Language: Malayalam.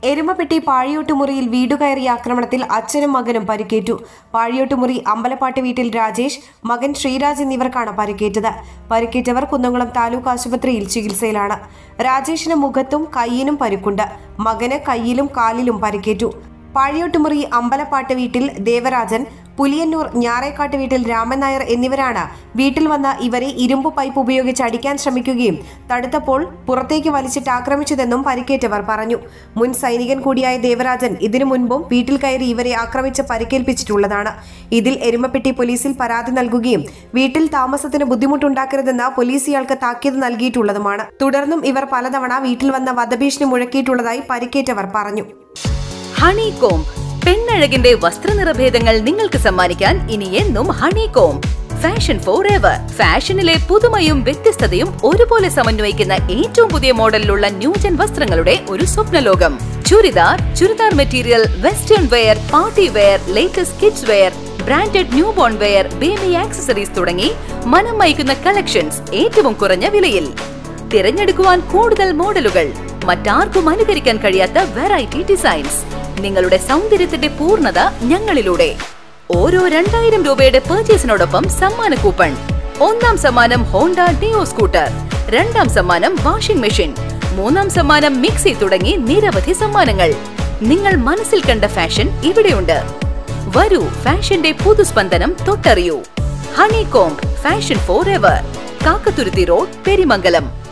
എരുമപ്പെട്ടി പാഴിയോട്ടുമുറിയിൽ വീടുകയറിയ ആക്രമണത്തിൽ അച്ഛനും മകനും പരിക്കേറ്റു പാഴിയോട്ടുമുറി അമ്പലപ്പാട്ട് വീട്ടിൽ രാജേഷ് മകൻ ശ്രീരാജ് എന്നിവർക്കാണ് പരിക്കേറ്റത് പരിക്കേറ്റവർ കുന്നംകുളം താലൂക്ക് ആശുപത്രിയിൽ ചികിത്സയിലാണ് രാജേഷിന് മുഖത്തും കൈയിനും പരിക്കുണ്ട് മകന് കൈയിലും കാലിലും പരിക്കേറ്റു പാഴിയോട്ടുമുറി അമ്പലപ്പാട്ട് വീട്ടിൽ ദേവരാജൻ പുലിയന്നൂർ ഞാറേക്കാട്ട് വീട്ടിൽ രാമൻ നായർ എന്നിവരാണ് വീട്ടിൽ വന്ന ഇവരെ ഇരുമ്പ് പൈപ്പ് ഉപയോഗിച്ച് അടിക്കാൻ ശ്രമിക്കുകയും തടുത്തപ്പോൾ പുറത്തേക്ക് വലിച്ചിട്ട് ആക്രമിച്ചതെന്നും പരിക്കേറ്റവർ പറഞ്ഞു മുൻ സൈനികൻ കൂടിയായ ദേവരാജൻ ഇതിനു മുൻപും വീട്ടിൽ കയറി ഇവരെ ആക്രമിച്ച് പരിക്കേൽപ്പിച്ചിട്ടുള്ളതാണ് ഇതിൽ എരുമപ്പെട്ടി പോലീസിൽ പരാതി നൽകുകയും വീട്ടിൽ താമസത്തിന് ബുദ്ധിമുട്ടുണ്ടാക്കരുതെന്ന് പോലീസ് ഇയാൾക്ക് താക്കീത് നൽകിയിട്ടുള്ളതുമാണ് തുടർന്നും ഇവർ പലതവണ വീട്ടിൽ വന്ന വധഭീഷണി മുഴക്കിയിട്ടുള്ളതായി പരിക്കേറ്റവർ പറഞ്ഞു ഹണി കോംബ് പെണ്ണഴകിന്റെ വസ്ത്രനിറഭേദങ്ങൾ നിങ്ങൾക്ക് സമ്മാനിക്കാൻ ഇനി എന്നും Honeycomb Fashion Forever ഫാഷനിലെ പുതുമയും വ്യത്യസ്തതയും ഒരുപോലെ സമന്വയിക്കുന്ന ഏറ്റവും പുതിയ മോഡലിലുള്ള ന്യൂജൻ വസ്ത്രങ്ങളുടെ ഒരു സ്വപ്നലോകം churidar churidar material western wear party wear latest kids wear branded newborn wear baby accessories തുടങ്ങി മനം മയക്കുന്ന കളക്ഷൻസ് ഏറ്റവും കുറഞ്ഞ വിലയിൽ തിരഞ്ഞെടുക്കുവാൻ കൂടുതൽ മോഡലുകൾ മറ്റാർക്കും അനുകരിക്കാൻ കഴിയാത്ത വെറൈറ്റി ഡിസൈൻസ് നിങ്ങളുടെ സൗന്ദര്യത്തിന്റെ പൂർണ്ണത ഞങ്ങളിലൂടെ ഓരോ രണ്ടായിരം രൂപയുടെ പർച്ചേസിനോടൊപ്പം സമ്മാന കൂപ്പൺ ഒന്നാം സമ്മാനം ഹോണ്ട ഡിയോ സ്കൂട്ടർ രണ്ടാം സമ്മാനം വാഷിംഗ് മെഷീൻ മൂന്നാം സമ്മാനം മിക്സി തുടങ്ങി നിരവധി സമ്മാനങ്ങൾ നിങ്ങൾ മനസ്സിൽ കണ്ട ഫാഷൻ ഇവിടെയുണ്ട് വരൂ ഫാഷന്റെ പുതുസ്പന്ദനം തൊട്ടറിയൂ Honeycomb Fashion Forever Kakkathuruthi road പെരിമംഗലം